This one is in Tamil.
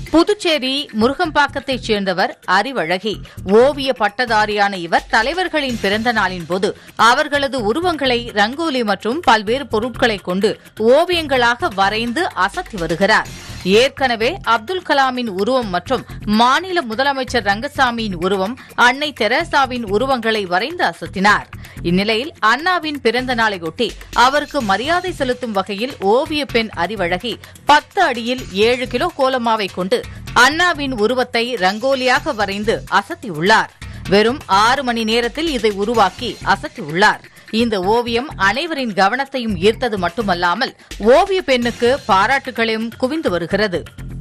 புதுச்சேரி முருகம்பாக்கத்தைச் சேர்ந்தவர் அறிவழகி ஓவிய பட்டதாரியான இவர் தலைவர்களின் பிறந்த நாளின் போது அவர்களது உருவங்களை ரங்கோலி மற்றும் பல்வேறு பொருட்களை கொண்டு ஓவியங்களாக வரைந்து அசத்தி வருகிறார் ஏற்கனவே அப்துல் கலாமின் உருவம் மற்றும் மாநில முதலமைச்சர் ரங்கசாமியின் உருவம் அன்னை தெரசாவின் உருவங்களை வரைந்து அசத்தினார் இந்நிலையில் அண்ணாவின் பிறந்த நாளையொட்டி அவருக்கு மரியாதை செலுத்தும் வகையில் ஓவிய பெண் அறிவழகி பத்து அடியில் ஏழு கிலோ கோலமாவை கொண்டு அண்ணாவின் உருவத்தை ரங்கோலியாக வரைந்து அசத்தியுள்ளார் வெறும் ஆறு மணி நேரத்தில் இதை உருவாக்கி அசத்தியுள்ளார் இந்த ஓவியம் அனைவரின் கவனத்தையும் ஈர்த்தது மட்டுமல்லாமல் ஓவிய பெண்ணுக்கு பாராட்டுகளையும் குவிந்து வருகிறது